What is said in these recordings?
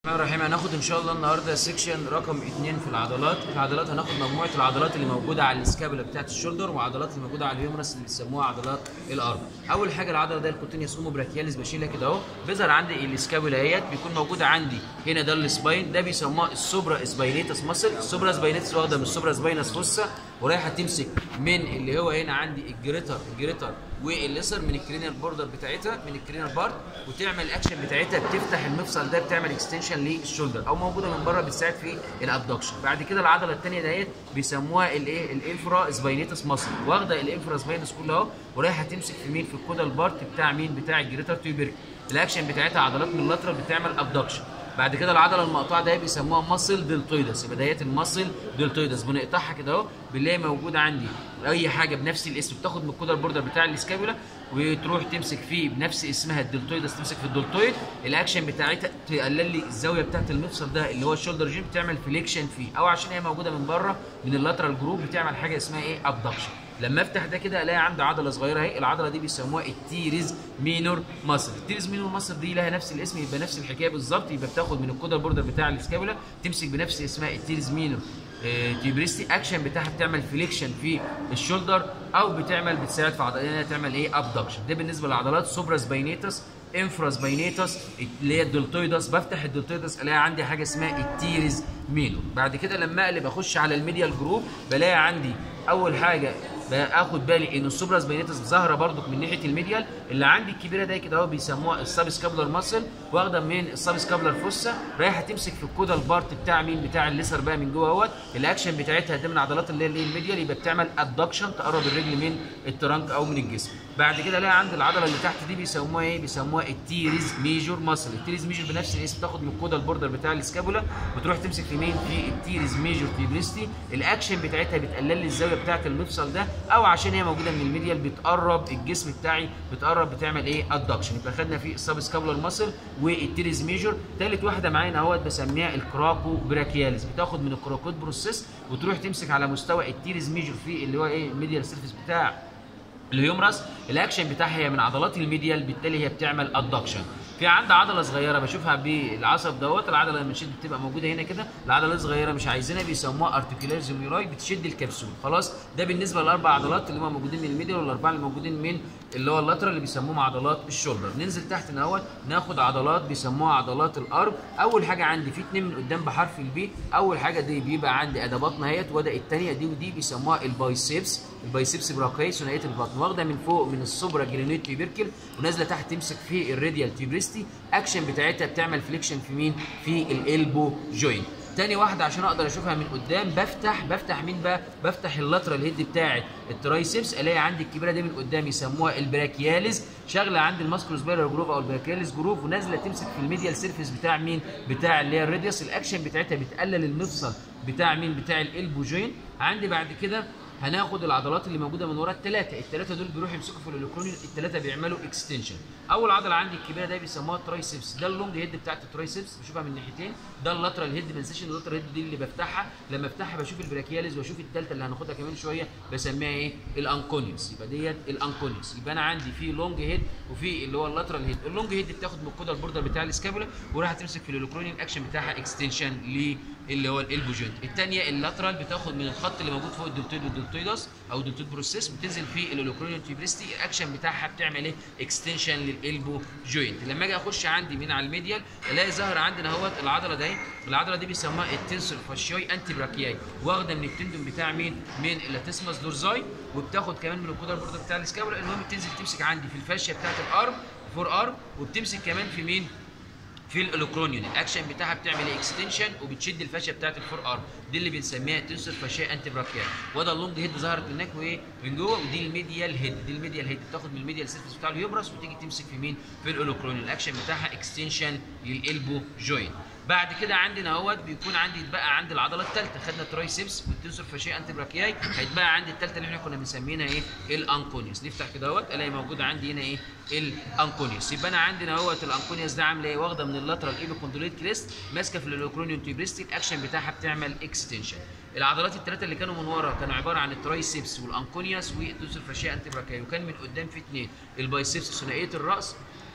الرحمن الرحيم هناخد ان شاء الله النهارده سيكشن رقم 2 في العضلات في العضلات هناخد مجموعه العضلات اللي موجوده على السكابولا بتاعت الشولدر وعضلات اللي موجوده على الهيومرس اللي بيسموها عضلات الارم اول حاجه العضله ده الكوتينيوس اومو براكياليس بشيلها كده اهو بيظهر عندي السكابولا اهيت بيكون موجوده عندي هنا ده السباين ده بيسموها السوبرا سباينيتس ماسل السوبرا سباينيتس واخده من السوبرا سباينس فوسا ورايحه تمسك من اللي هو هنا عندي الجريتر الجريتر والليسر من الكرينيال بوردر بتاعتها من الكرينيال بارت وتعمل الاكشن بتاعتها بتفتح المفصل ده بتعمل اكستنشن للشولدر او موجوده من بره بتساعد في الابدكشن بعد كده العضله الثانيه ديت بيسموها الايه الانفرا سباينيتس ماسل واخده الانفرا سباينس كلها اهو ورايحه تمسك في مين في الكودال بارت بتاع مين بتاع الجريتر تيوبرك الاكشن بتاعتها عضلات من اللاترال بتعمل ابدكشن بعد كده العضله المقطوعه ده بيسموها ماسل دلتويدس يبقى ديت الماسل دلتويدس بنقطعها كده اهو بنلاقي موجوده عندي اي حاجه بنفس الاسم بتاخد من الكودر بوردر بتاع الاسكابولا وتروح تمسك فيه بنفس اسمها الدلتويدس تمسك في الدلتويد الاكشن بتاعتها تقلل لي الزاويه بتاعت المفصل ده اللي هو الشولدر جيم بتعمل فليكشن فيه او عشان هي موجوده من بره من اللاترال جروب بتعمل حاجه اسمها ايه ابدكشن لما افتح ده كده الاقي عندي عضله صغيره اهي العضله دي بيسموها التيريز مينور ماسل التيريز مينور ماسل دي لها نفس الاسم يبقى نفس الحكايه بالظبط يبقى بتاخد من الكودر بوردر بتاع الاسكابولا تمسك بنفس اسمها التيريز مينور تيبريستي اكشن بتاعها بتعمل فليكشن في الشولدر او بتعمل بتساعد في عضلات تعمل ايه ابدكشن ده بالنسبه للعضلات سوبراس باينيتس انفراس باينيتس اللي هي الدلتويدس بفتح الدلتويدس الاقي عندي حاجه اسمها التيريز مينور بعد كده لما اقلب اخش على الميديال جروب بلاقي عندي اول حاجه باخد بالي ان السوبراس باينيتس ظاهره برضك من ناحيه الميديال اللي عندي الكبيره ده كده اهو بيسموها السب سكابولار ماسل واخده من السب سكابولار فوسا رايحه تمسك في الكودال بارت بتاع مين بتاع الليسر بقى من جوه اهوت الاكشن بتاعتها ده من عضلات اللي هي الميديال يبقى بتعمل ادكشن تقرب الرجل من الترنك او من الجسم بعد كده الاقي عند العضله اللي تحت دي بيسموها ايه بيسموها التيريز ميجور ماسل التيريز ميجور بنفس الاسم تاخد من الكودال بوردر بتاع السكابولا وتروح تمسك في مين في التيريز ميجور تيبريستي الاكشن بتاعتها بتقلل لي الزاويه بتاعت المفصل ده او عشان هي موجوده من الميديال بتقرب الجسم بتاعي بتقرب بتعمل ايه ادكشن يبقى خدنا في السب سكابولار ماسل والتيريز ميجور ثالث واحده معانا اهوت بسميها الكراكو براكياليس بتاخد من الكراكوت بروسيس وتروح تمسك على مستوى التيريز ميجور في اللي هو ايه الميديال سيرفيس بتاع الهيومرس الاكشن بتاعها هي من عضلات الميديال بالتالي هي بتعمل ادكشن في عندي عضله صغيره بشوفها بالعصب دوت العضله لما تشد بتبقى موجوده هنا كده العضله الصغيره مش عايزينها بيسموها ارتكولار زوميراي بتشد الكبسول خلاص ده بالنسبه للاربع عضلات اللي هم موجودين من الميديال والاربعه اللي موجودين من اللي هو اللاترال اللي بيسموهم عضلات الشولدر ننزل تحت اهوت ناخد عضلات بيسموها عضلات الارم اول حاجه عندي في اتنين من قدام بحرف البي اول حاجه دي بيبقى عندي اداه بطن اهيت وده الثانيه دي ودي بيسموها البايسبس البايسبس براكاي ثنائيه البطن واخده من فوق من السوبرا جرينيت تيبركل ونازله تحت تمسك في الراديال تيبريستي اكشن بتاعتها بتعمل فليكشن في مين في الالبو جوينت تاني واحدة عشان اقدر اشوفها من قدام بفتح بفتح مين بقى؟ بفتح اللاترال هيد بتاعت الترايسبس الاقي عندي الكبيرة دي من قدام يسموها البراكياليز شغلة عند الماسكولو سبايرال جروف او البراكياليز جروف ونازلة تمسك في الميديال سيرفيس بتاع مين؟ بتاع اللي هي الراديوس الاكشن بتاعتها بتقلل المفصل بتاع مين؟ بتاع الالبو جوينت عندي بعد كده هناخد العضلات اللي موجوده من ورا الثلاثه الثلاثه دول بيروحوا يمسكوا في الالكتروني الثلاثه بيعملوا اكستنشن اول عضله عندي الكبيره ده بيسموها الترايسبس ده اللونج هيد بتاعت الترايسبس بشوفها من ناحيتين ده اللاترال هيد منسيشن اللاترال هيد دي اللي بفتحها لما افتحها بشوف البراكياليز واشوف الثالثه اللي هناخدها كمان شويه بسميها ايه الانكونيوس يبقى ديت الانكونيوس يبقى انا عندي في لونج هيد وفي اللي هو اللاترال هيد اللونج هيد بتاخد من الكودا البوردر بتاع السكابولا وراح تمسك في الالكتروني الاكشن بتاعها اكستنشن ل اللي هو الالبو جوينت الثانيه اللاترال بتاخد من الخط اللي موجود فوق الدلتويد والدلتويدس او الدلتويد بروسيس بتنزل في الالوكرونيوم تيبريستي الاكشن بتاعها بتعمل ايه اكستنشن للالبو جوينت لما اجي اخش عندي من على الميديال الاقي ظاهر عندنا اهوت العضله دي العضله دي بيسموها التنسور فاشيوي انتي براكياي واخده من التندون بتاع مين من اللاتيسماس دورزاي وبتاخد كمان من الكودر بوردر بتاع السكابولا المهم بتنزل تمسك عندي في الفاشيه بتاعت الارم فور ارم وبتمسك كمان في مين في الاولوكرونيون الاكشن بتاعها بتعمل اكستنشن وبتشد الفاشيه بتاعت الفور ارم دي اللي بنسميها تنسور فاشيه انتي براكيال وده اللونج هيد ظهرت من هناك وايه من جوه ودي الميديال هيد دي الميديال هيد بتاخد من الميديال سيرفيس بتاع الهيوبرس وتيجي تمسك في مين في الاولوكرونيون الاكشن بتاعها اكستنشن للالبو جوينت بعد كده عندنا اهوت بيكون عندي يتبقى عندي العضله الثالثه خدنا ترايسبس والتنسور فاشيه انتي براكياي هيتبقى عندي الثالثه اللي احنا كنا بنسميها ايه الانكونيوس نفتح كده اهوت الاقي موجود عندي هنا ايه الانكونيوس يبقى انا عندنا اهوت الانكونيوس ده عامله ايه واخده من اللاترال ايبيكوندوليت كريست ماسكه في الاوكرونيوم تيبريستي الاكشن بتاعها بتعمل اكستنشن العضلات الثلاثه اللي كانوا من ورا كانوا عباره عن الترايسبس والانكونيوس والتنسور فاشيه انتي براكياي وكان من قدام في اثنين البايسبس ثنائيه الراس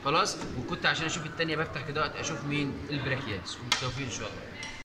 خلاص وكنت عشان اشوف الثانيه بفتح كده اشوف مين البراكياس وبالتوفيق ان شاء الله